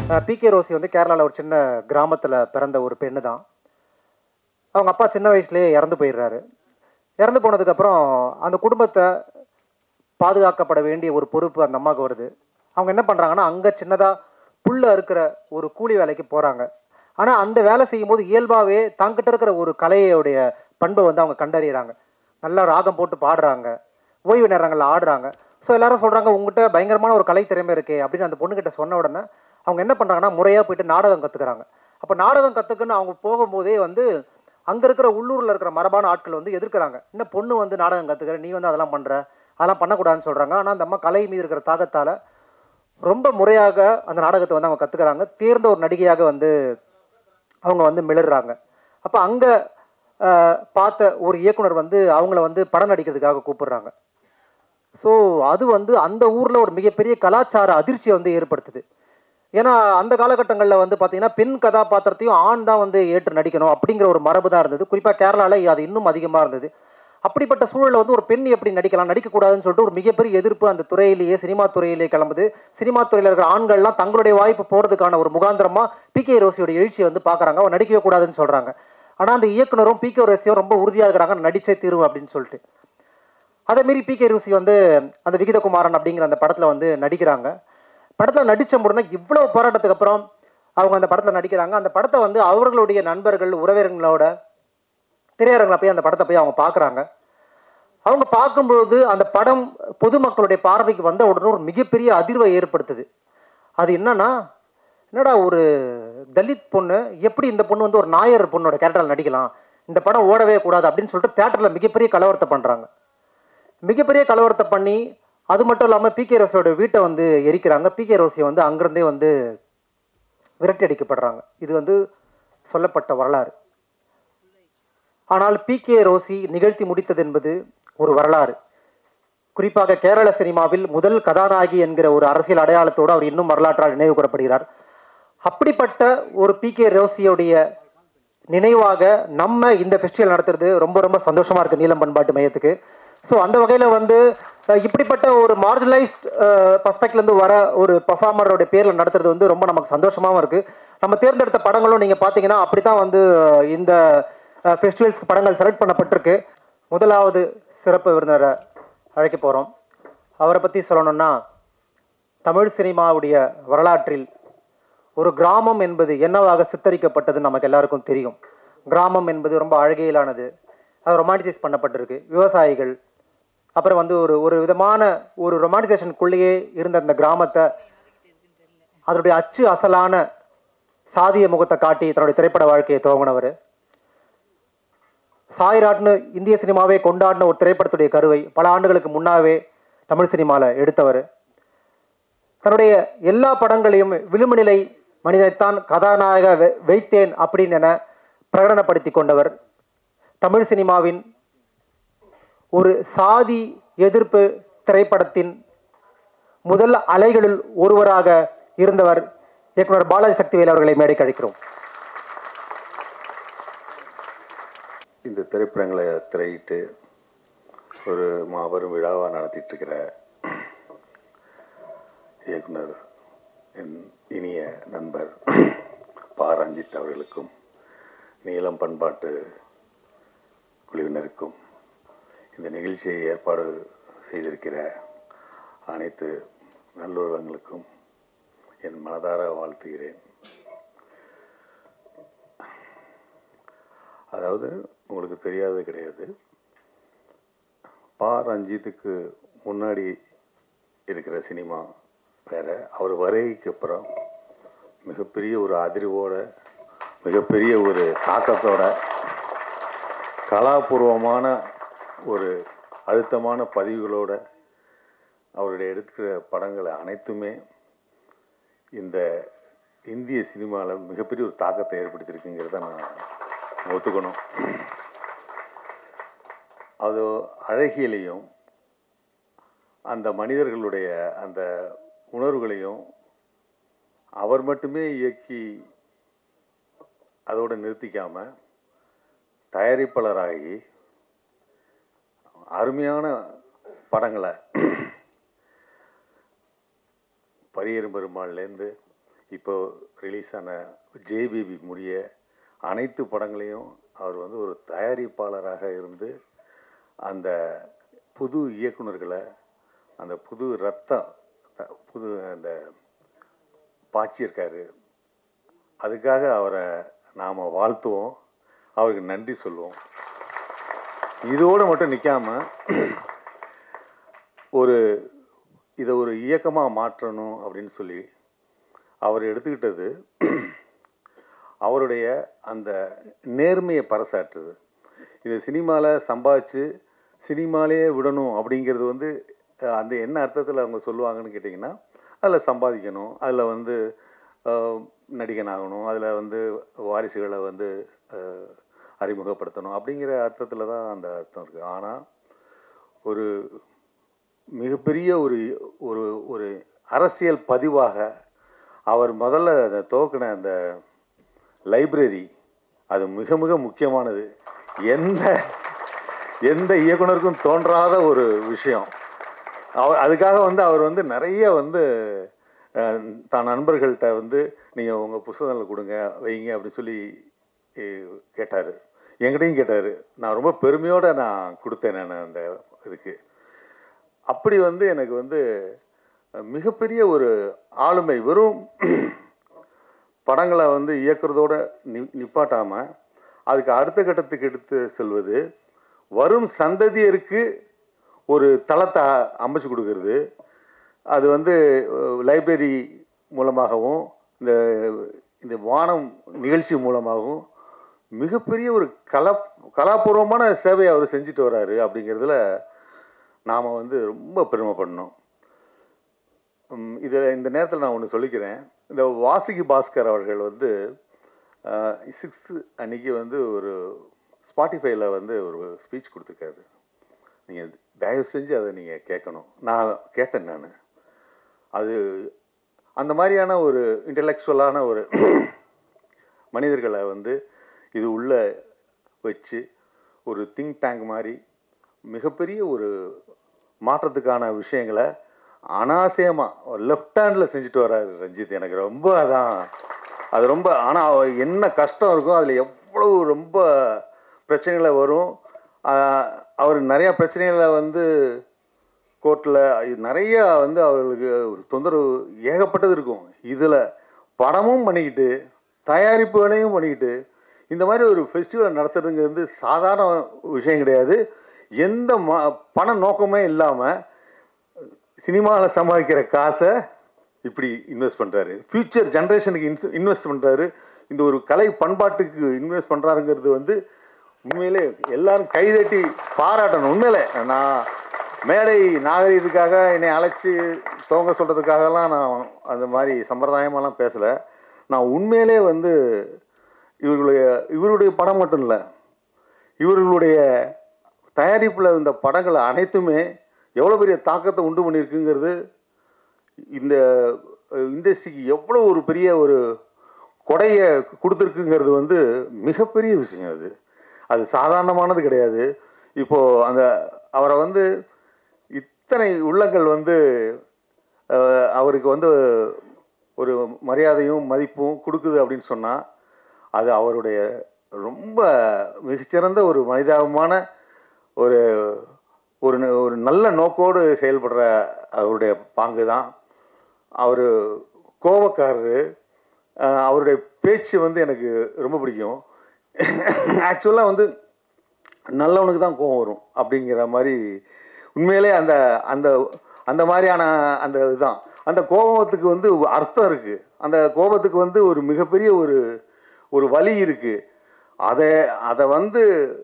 B K Rousey வந்து கேரளாவில் ஒரு சின்ன கிராமத்தில் பிறந்த ஒரு பெண்ணு தான் அவங்க அப்பா சின்ன வயசுலேயே இறந்து போயிடுறாரு இறந்து போனதுக்கப்புறம் அந்த குடும்பத்தை பாதுகாக்கப்பட வேண்டிய ஒரு பொறுப்பு அந்த அம்மாவுக்கு வருது அவங்க என்ன பண்ணுறாங்கன்னா அங்கே சின்னதாக புல்ல இருக்கிற ஒரு கூலி வேலைக்கு போகிறாங்க ஆனால் அந்த வேலை செய்யும்போது இயல்பாகவே தாங்கிட்ட இருக்கிற ஒரு கலையோடைய பண்பை வந்து அவங்க கண்டறியறாங்க நல்லா ராகம் போட்டு பாடுறாங்க ஓய்வு நேரங்களில் ஆடுறாங்க ஸோ எல்லாரும் சொல்கிறாங்க உங்ககிட்ட பயங்கரமான ஒரு கலை திறமை இருக்கே அப்படின்னு அந்த பொண்ணுக்கிட்ட சொன்ன உடனே அவங்க என்ன பண்ணுறாங்கன்னா முறையாக போயிட்டு நாடகம் கற்றுக்குறாங்க அப்போ நாடகம் கற்றுக்குன்னு அவங்க போகும்போதே வந்து அங்கே இருக்கிற உள்ளூரில் இருக்கிற மரபான ஆட்கள் வந்து எதிர்க்கிறாங்க என்ன பொண்ணு வந்து நாடகம் கற்றுக்கிற நீ வந்து அதெல்லாம் பண்ணுற அதெல்லாம் பண்ணக்கூடாதுன்னு சொல்கிறாங்க ஆனால் அந்த அம்மா கலை மீது இருக்கிற தாக்கத்தால் ரொம்ப முறையாக அந்த நாடகத்தை வந்து அவங்க கற்றுக்குறாங்க தேர்ந்த ஒரு நடிகையாக வந்து அவங்க வந்து மிளறாங்க அப்போ அங்கே பார்த்த ஒரு இயக்குனர் வந்து அவங்கள வந்து படம் நடிக்கிறதுக்காக கூப்பிடுறாங்க ஸோ அது வந்து அந்த ஊரில் ஒரு மிகப்பெரிய கலாச்சார அதிர்ச்சியை வந்து ஏற்படுத்துது ஏன்னா அந்த காலகட்டங்களில் வந்து பார்த்தீங்கன்னா பெண் கதாபாத்திரத்தையும் ஆண் தான் வந்து ஏற்று நடிக்கணும் அப்படிங்கிற ஒரு மரபு தான் இருந்தது குறிப்பாக கேரளாவில் அது இன்னும் அதிகமாக இருந்தது அப்படிப்பட்ட சூழலில் வந்து ஒரு பெண் எப்படி நடிக்கலாம் நடிக்கக்கூடாதுன்னு சொல்லிட்டு ஒரு மிகப்பெரிய எதிர்ப்பு அந்த துறையிலேயே சினிமா துறையிலேயே கிளம்புது சினிமா துறையில் இருக்கிற ஆண்கள்லாம் தங்களுடைய வாய்ப்பு போகிறதுக்கான ஒரு முகாந்திரமாக பி கே ரோசியோட எழுச்சியை வந்து பார்க்குறாங்க அவன் நடிக்கவே கூடாதுன்னு சொல்கிறாங்க ஆனால் அந்த இயக்குனரும் பி கே ரோசியும் ரொம்ப உறுதியாக இருக்கிறாங்க நடிச்சே தீர்வு அப்படின்னு சொல்லிட்டு அதே மாரி பி கே ருசி வந்து அந்த விகிதகுமாரன் அப்படிங்கிற அந்த படத்தில் வந்து நடிக்கிறாங்க படத்தில் நடித்த உடனே இவ்வளவு போராட்டத்துக்கு அப்புறம் அவங்க அந்த படத்தில் நடிக்கிறாங்க அந்த படத்தை வந்து அவர்களுடைய நண்பர்கள் உறவினர்களோட திரையரங்கில் போய் அந்த படத்தை போய் அவங்க பார்க்குறாங்க அவங்க பார்க்கும்போது அந்த படம் பொதுமக்களுடைய பார்வைக்கு வந்த உடனே ஒரு மிகப்பெரிய அதிர்வை ஏற்படுத்துது அது என்னன்னா என்னடா ஒரு தலித் பொண்ணு எப்படி இந்த பொண்ணு வந்து ஒரு நாயர் பொண்ணோட கேரக்டரில் நடிக்கலாம் இந்த படம் ஓடவே கூடாது அப்படின்னு சொல்லிட்டு தேட்டரில் மிகப்பெரிய கலவரத்தை பண்ணுறாங்க மிகப்பெரிய கலவரத்தை பண்ணி அது மட்டும் இல்லாமல் பி கே ரோசியோட வீட்டை வந்து எரிக்கிறாங்க பி கே ரோசியை வந்து அங்கிருந்தே வந்து விரட்டி அடிக்கப்படுறாங்க இது வந்து சொல்லப்பட்ட வரலாறு ஆனால் பி கே ரோசி நிகழ்த்தி முடித்தது என்பது ஒரு வரலாறு குறிப்பாக கேரள சினிமாவில் முதல் கதாநாயகி என்கிற ஒரு அரசியல் அடையாளத்தோடு அவர் இன்னும் வரலாற்றால் நினைவு கூறப்படுகிறார் அப்படிப்பட்ட ஒரு பி கே ரோசியோடைய நினைவாக நம்ம இந்த ஃபெஸ்டிவல் நடத்துறது ரொம்ப ரொம்ப சந்தோஷமா இருக்கு நீலம் பண்பாட்டு மையத்துக்கு ஸோ அந்த வகையில் வந்து அஹ், இப்படிப்பட்ட ஒரு மார்ஜினலைஸ்ட் பர்ஸ்பெக்ட்லேருந்து வர ஒரு பர்ஃபார்மரோட பேரில் நடத்துறது வந்து ரொம்ப நமக்கு சந்தோஷமாகவும் இருக்குது நம்ம தேர்ந்தெடுத்த படங்களும் நீங்கள் பார்த்தீங்கன்னா அப்படி தான் வந்து அஹ், இந்த ஃபெஸ்டிவல்ஸ்க்கு படங்கள் செலக்ட் பண்ணப்பட்டிருக்கு முதலாவது சிறப்பு விருந்தினரை அழைக்க போகிறோம் அவரை பற்றி சொல்லணும்னா தமிழ் சினிமாவுடைய வரலாற்றில் ஒரு கிராமம் என்பது என்னவாக சித்தரிக்கப்பட்டது நமக்கு எல்லாருக்கும் தெரியும் கிராமம் என்பது ரொம்ப அழகியலானது அது ரொமான்டிசைஸ் பண்ணப்பட்டிருக்கு விவசாயிகள் அப்புறம் வந்து ஒரு ஒரு விதமான ஒரு ரொமான்டிசேஷனுக்குள்ளேயே இருந்த அந்த கிராமத்தை அதனுடைய அச்சு அசலான சாதிய முகத்தை காட்டி தன்னுடைய திரைப்பட வாழ்க்கையை துவங்கினவர் சாய்ராட்னு இந்திய சினிமாவே கொண்டாடின ஒரு திரைப்படத்துடைய கருவை பல ஆண்டுகளுக்கு முன்னாவே தமிழ் சினிமாவில் எடுத்தவர் தன்னுடைய எல்லா படங்களையும் விளிம்புநிலை மனிதனைத்தான் கதாநாயக வை- வைத்தேன் அப்படின்னு என பிரகடனப்படுத்தி கொண்டவர் தமிழ் சினிமாவின் ஒரு சாதி எதிர்ப்பு திரைப்படத்தின் முதல் அலைகளில் ஒருவராக இருந்தவர் இயக்குனர் பாலாஜி சக்திவேல் அவர்களை மேடைக்கு அழைக்கிறோம் இந்த திரைப்படங்களை திரையிட்டு ஒரு மாபெரும் விழாவாக நடத்திட்டு இருக்கிற இயக்குனர் என் இனிய நண்பர் பா ரஞ்சித் அவர்களுக்கும் நீலம் பண்பாட்டு குழுவினருக்கும் இந்த நிகழ்ச்சியை ஏற்பாடு செய்திருக்கிற அனைத்து நல்லுறவங்களுக்கும் என் மனதார வாழ்த்துகிறேன் அதாவது உங்களுக்கு தெரியாதது கிடையாது பா ரஞ்சித்துக்கு முன்னாடி இருக்கிற சினிமா வேற அவர் வருகைக்கு அப்புறம் மிகப்பெரிய ஒரு அதிர்வோட மிகப்பெரிய ஒரு தாக்கத்தோட கலாபூர்வமான ஒரு அழுத்தமான பதிவுகளோட அவருடைய எடுக்கிற படங்களை அனைத்துமே இந்த இந்திய சினிமாவில் மிகப்பெரிய ஒரு தாக்கத்தை ஏற்படுத்தியிருக்குங்கிறத நான் ஒத்துக்கணும் அது அழகியலையும் அந்த மனிதர்களுடைய அந்த உணர்வுகளையும் அவர் மட்டுமே இயக்கி அதோடு நிறுத்திக்காம தயாரிப்பாளராகி அருமையான படங்களை பரியரும் பெருமாள்லேருந்து இப்போ ரிலீஸ் ஆன ஜேபிபி முடிய அனைத்து படங்களையும் அவர் வந்து ஒரு தயாரிப்பாளராக இருந்து அந்த புது இயக்குனர்களை அந்த புது ரத்தம் த- புது அந்த பாய்ச்சியிருக்காரு அதுக்காக அவரை நாம் வாழ்த்துவோம் அவருக்கு நன்றி சொல்லுவோம் இதோடு மட்டும் நிற்காம ஒரு இதை ஒரு இயக்கமாக மாற்றணும் அப்படின்னு சொல்லி அவர் எடுத்துக்கிட்டது அவருடைய அந்த நேர்மையை பறைசாற்றுது இது சினிமாவில் சம்பாதிச்சு சினிமாலேயே விடணும் அப்படிங்கிறது வந்து அஹ், அந்த என்ன அர்த்தத்தில் அவங்க சொல்லுவாங்கன்னு கேட்டிங்கன்னா அதில் சம்பாதிக்கணும் அதில் வந்து அஹ், நடிகன் ஆகணும் அதில் வந்து வாரிசுகளை வந்து அஹ், அறிமுகப்படுத்தணும் அப்படிங்கிற அர்த்தத்தில் தான் அந்த அர்த்தம் இருக்குது ஆனால் ஒரு மிகப்பெரிய ஒரு ஒரு ஒரு அரசியல் பதிவாக அவர் முதல்ல அந்த துவக்கின அந்த லைப்ரரி அது மிக மிக முக்கியமானது எந்த எந்த இயக்குனருக்கும் தோன்றாத ஒரு விஷயம் அவர் அதுக்காக வந்து அவர் வந்து நிறைய வந்து அஹ், தான் நண்பர்கள்ட்ட வந்து நீங்கள் உங்கள் புஸ்தகங்களை கொடுங்க வைங்க அப்படின்னு சொல்லி கேட்டார் என்கிட்டையும் கேட்டார் நான் ரொம்ப பெருமையோடு நான் கொடுத்தேன் நான் அந்த இதுக்கு அப்படி வந்து எனக்கு வந்து அஹ், மிகப்பெரிய ஒரு ஆளுமை வெறும் படங்களை வந்து இயக்குறதோட நி நிப்பாட்டாமல் அதுக்கு அடுத்த கட்டத்துக்கு எடுத்து செல்வது வரும் சந்ததியருக்கு ஒரு தளத்தை அமைச்சு கொடுக்கறது அது வந்து லைப்ரரி மூலமாகவும் இந்த இந்த வானம் நிகழ்ச்சி மூலமாகவும் மிகப்பெரிய ஒரு கலா கலாபூர்வமான சேவையை அவர் செஞ்சுட்டு வராரு அப்படிங்கிறதுல நாம் வந்து ரொம்ப பெருமைப்படணும் இதில் இந்த நேரத்தில் நான் ஒன்று சொல்லிக்கிறேன் இந்த வாசுகி பாஸ்கர் அவர்கள் வந்து சிக்ஸ்த்து அன்னைக்கு வந்து ஒரு ஸ்பாட்டிஃபைல வந்து ஒரு ஸ்பீச் கொடுத்துருக்காரு நீங்கள் தயவு செஞ்சு அதை நீங்கள் கேட்கணும் நான் கேட்டேன் நான் அது அந்த மாதிரியான ஒரு இன்டலெக்சுவலான ஒரு மனிதர்களை வந்து இது உள்ள வச்சு ஒரு திங்க் டேங்க் மாதிரி மிகப்பெரிய ஒரு மாற்றத்துக்கான விஷயங்களை அனாசயமாக லெஃப்ட் ஹேண்டில் செஞ்சுட்டு வர்றாரு ரஞ்சித் எனக்கு ரொம்ப அதான் அது ரொம்ப ஆனால் என்ன கஷ்டம் இருக்கும் அதில் எவ்வளவு ரொம்ப பிரச்சனைகளை வரும் ஆஹ் அவர் நிறையா பிரச்சனைகளை வந்து கோர்ட்டில் நிறைய வந்து அவர்களுக்கு ஒரு தொந்தரவு ஏகப்பட்டது இருக்கும் இதில் படமும் பண்ணிக்கிட்டு தயாரிப்பு வேலையும் பண்ணிக்கிட்டு இந்த மாதிரி ஒரு ஃபெஸ்டிவல் நடத்துறதுங்கிறது சாதாரண விஷயம் கிடையாது எந்த ம பண நோக்கமே இல்லாமல் சினிமாவில் சம்பாதிக்கிற காசை இப்படி இன்வெஸ்ட் பண்ணுறாரு ஃப்யூச்சர் ஜென்ரேஷனுக்கு இன்ஸ் இன்வெஸ்ட் பண்ணுறாரு இந்த ஒரு கலை பண்பாட்டுக்கு இன்வெஸ்ட் பண்ணுறாருங்கிறது வந்து உண்மையிலே எல்லாரும் கைதட்டி பாராட்டணும் உண்மையிலே நான் மேடை நாகரீகத்துக்காக என்னை அழைச்சி துவங்க சொல்கிறதுக்காகலாம் நான் அந்த மாதிரி சம்பிரதாயமெல்லாம் பேசலை நான் உண்மையிலே வந்து இவர்களுடைய இவருடைய படம் மட்டும் இல்லை இவர்களுடைய தயாரிப்பில் இந்த படங்கள் அனைத்துமே எவ்வளோ பெரிய தாக்கத்தை உண்டு பண்ணியிருக்குங்கிறது இந்த இண்டஸ்ட்ரிக்கு எவ்வளோ ஒரு பெரிய ஒரு கொடையை கொடுத்துருக்குங்கிறது வந்து மிகப்பெரிய விஷயம் அது அது சாதாரணமானது கிடையாது இப்போது அந்த அவரை வந்து இத்தனை உள்ளங்கள் வந்து அஹ், அவருக்கு வந்து ஒரு மரியாதையும் மதிப்பும் கொடுக்குது அப்படின்னு சொன்னால் அது அவருடைய ரொம்ப மிகச்சிறந்த ஒரு மனிதாபமான ஒரு ஒரு ந- ஒரு நல்ல நோக்கோடு செயல்படுற அவருடைய பாங்கு தான் அவர் கோபக்காரரு அஹ் அவருடைய பேச்சு வந்து எனக்கு ரொம்ப பிடிக்கும் ஆக்சுவலாக வந்து நல்லவனுக்கு தான் கோபம் வரும் அப்படிங்கிற மாதிரி உண்மையிலே அந்த அந்த அந்த மாதிரியான அந்த இதுதான் அந்த கோபத்துக்கு வந்து அர்த்தம் இருக்குது அந்த கோபத்துக்கு வந்து ஒரு மிகப்பெரிய ஒரு ஒரு வலி இருக்குது அதை அதை வந்து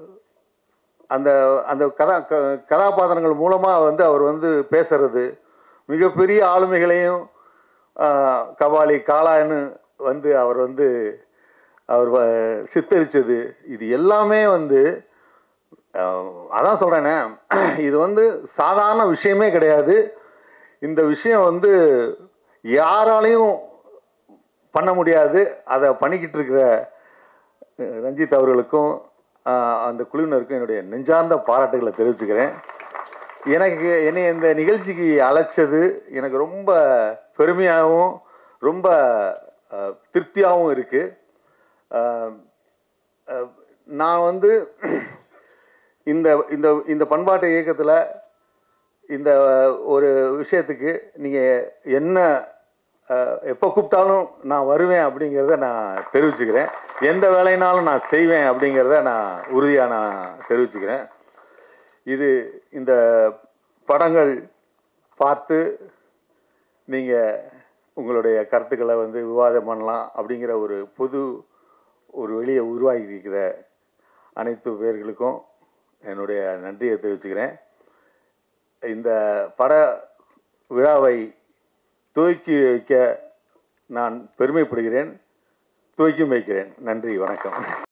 அந்த அந்த கதா க கதாபாத்திரங்கள் மூலமாக வந்து அவர் வந்து பேசுறது மிகப்பெரிய ஆளுமைகளையும் ஆஹ், கபாலி காளான்னு வந்து அவர் வந்து அவர் வ- சித்தரிச்சது இது எல்லாமே வந்து ஆஹ், அதான் சொல்கிறேனே இது வந்து சாதாரண விஷயமே கிடையாது இந்த விஷயம் வந்து யாராலையும் பண்ண முடியாது அதை பண்ணிக்கிட்டு இருக்கிற அஹ், ரஞ்சித் அவர்களுக்கும் ஆஹ், அந்த குழுவினருக்கும் என்னுடைய நெஞ்சார்ந்த பாராட்டுகளை தெரிவிச்சுக்கிறேன் எனக்கு என்னை இந்த நிகழ்ச்சிக்கு அழைச்சது எனக்கு ரொம்ப பெருமையாகவும் ரொம்ப அஹ், திருப்தியாகவும் இருக்குது நான் வந்து இந்த இந்த இந்த பண்பாட்டு இயக்கத்தில் இந்த ஒரு விஷயத்துக்கு நீங்கள் என்ன அஹ், எப்போ கூப்பிட்டாலும் நான் வருவேன் அப்படிங்கிறத நான் தெரிவிச்சுக்கிறேன் எந்த வேலைனாலும் நான் செய்வேன் அப்படிங்கிறத நான் உறுதியாக நான் தெரிவிச்சுக்கிறேன் இது இந்த படங்கள் பார்த்து நீங்கள் உங்களுடைய கருத்துக்களை வந்து விவாதம் பண்ணலாம் அப்படிங்கிற ஒரு பொது ஒரு வெளியே உருவாகி இருக்கிற அனைத்து பேர்களுக்கும் என்னுடைய நன்றியை தெரிவிச்சுக்கிறேன் இந்த பட விழாவை துவக்கி வைக்க நான் பெருமைப்படுகிறேன் துவக்கி வைக்கிறேன் நன்றி வணக்கம்